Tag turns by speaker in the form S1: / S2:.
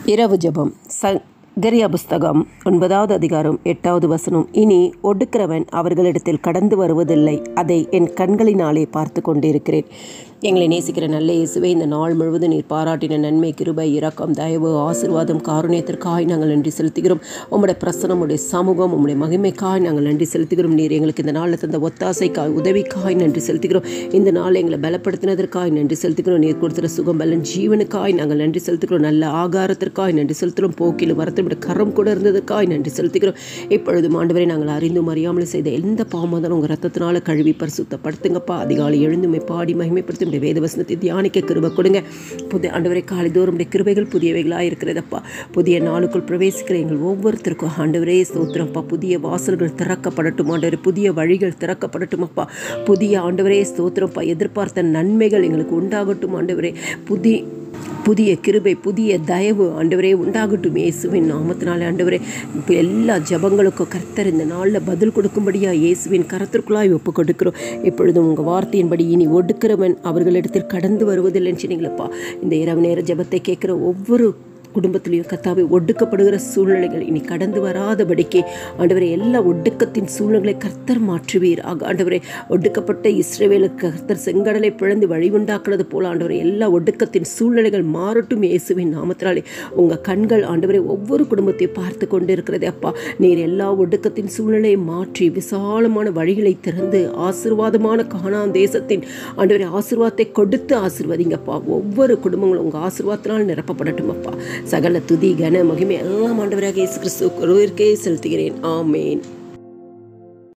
S1: இரவு ஜெபம் சகரியா புஸ்தகம் ஒன்பதாவது அதிகாரம் எட்டாவது வசனம் இனி ஒடுக்கிறவன் அவர்களிடத்தில் கடந்து வருவதில்லை அதை என் கண்களினாலே பார்த்து கொண்டிருக்கிறேன் எங்களை நேசிக்கிற நல்ல இயேசுவே இந்த நாள் முழுவதும் நீர் பாராட்டின நன்மை கிருபை இரக்கம் தயவு ஆசிர்வாதம் காருண்யத்திற்காய் நாங்கள் நன்றி செலுத்துகிறோம் உம்முடைய பிரசனம் உடைய சமூகம் உம்முடைய மகிமைக்காய் நாங்கள் நன்றி செலுத்துகிறோம் நீர் எங்களுக்கு இந்த நாளில் தந்த ஒத்தாசைக்காய் உதவிக்காய் நன்றி செலுத்துகிறோம் இந்த நாள் எங்களை பலப்படுத்தினதற்காய் நன்றி செலுத்துகிறோம் நீர் கொடுத்துற சுகம் பலன் ஜீவனுக்காய் நாங்கள் நன்றி செலுத்துகிறோம் நல்ல ஆகாரத்திற்காய் நன்றி செலுத்துகிறோம் போக்கில் வரத்தினுடைய கரம் கூட இருந்ததற்காய் நன்றி செலுத்துகிறோம் இப்பொழுது ஆண்டவரை நாங்கள் அறிந்தும் அறியாமல் செய்த எந்த பாவமாதாலும் உங்கள் ரத்தத்தினால கழுவி பரிசுத்தப்படுத்துங்கப்பா அதிகாலை எழுந்துமை பாடி மகிமைப்படுத்தி உடைய வேத வசனத்தை தியானிக்க கிருபை கொடுங்க புதிய ஆண்டவரை காலைதோறும் உடைய கிருபைகள் புதியவைகளாக இருக்கிறதப்பா புதிய நாளுக்குள் பிரவேசிக்கிற எங்கள் ஒவ்வொருத்தருக்கும் ஆண்டவரே ஸ்தோத்திரம்ப்பா புதிய வாசல்கள் திறக்கப்படட்டும் ஆண்டவரே புதிய வழிகள் திறக்கப்படட்டும் அப்பா புதிய ஆண்டவரே ஸ்தோத்திரம்ப்பா எதிர்பார்த்த நன்மைகள் எங்களுக்கு உண்டாகட்டும் ஆண்டவரே புதிய புதிய கிருபை புதிய தயவு ஆண்டவரே உண்டாகட்டும் இயேசுவின் நாமத்தினாலே ஆண்டவரே இப்போ எல்லா ஜபங்களுக்கும் கர்த்தர் இந்த நாளில் பதில் கொடுக்கும்படியா இயேசுவின் கரத்திற்குள்ளாய் ஒப்பு கொடுக்கிறோம் இப்பொழுதும் உங்கள் வார்த்தையின்படி இனி ஒடுக்கிறவன் அவர்களிடத்தில் கடந்து வருவதில்லைன்னு சொன்னீங்களப்பா இந்த இரவு நேர ஜபத்தை கேட்குற ஒவ்வொரு குடும்பத்திலையும் கத்தாவை ஒடுக்கப்படுகிற சூழ்நிலைகள் இனி கடந்து வராதபடிக்கு ஆண்டவரை எல்லா ஒடுக்கத்தின் சூழ்நிலைகளை கர்த்தர் மாற்றுவீர் ஆக ஆண்டவரை ஒடுக்கப்பட்ட இஸ்ரேவேலுக்கு கர்த்தர் செங்கடலை பிழந்து வழி உண்டாக்குறது போல ஆண்டவரை எல்லா ஒடுக்கத்தின் சூழ்நிலைகள் மாறட்டும் இயேசுவின் நாமத்தினாலே உங்கள் கண்கள் ஆண்டவரை ஒவ்வொரு குடும்பத்தையும் பார்த்து கொண்டு இருக்கிறதே அப்பா நீர் எல்லா ஒடுக்கத்தின் சூழ்நிலையை மாற்றி விசாலமான வழிகளை திறந்து ஆசிர்வாதமான காணான் தேசத்தின் ஆண்டவரை ஆசிர்வாதத்தை கொடுத்து ஆசிர்வதிங்கப்பா ஒவ்வொரு குடும்பங்களும் உங்கள் ஆசிர்வாதத்தினால் நிரப்பப்படட்டும் அப்பா சகல துதி கன மகிமை எல்லாம் ஆண்டவராக இயேசு கிறிஸ்து ஒருவருக்கே செலுத்துகிறேன் ஆமேன்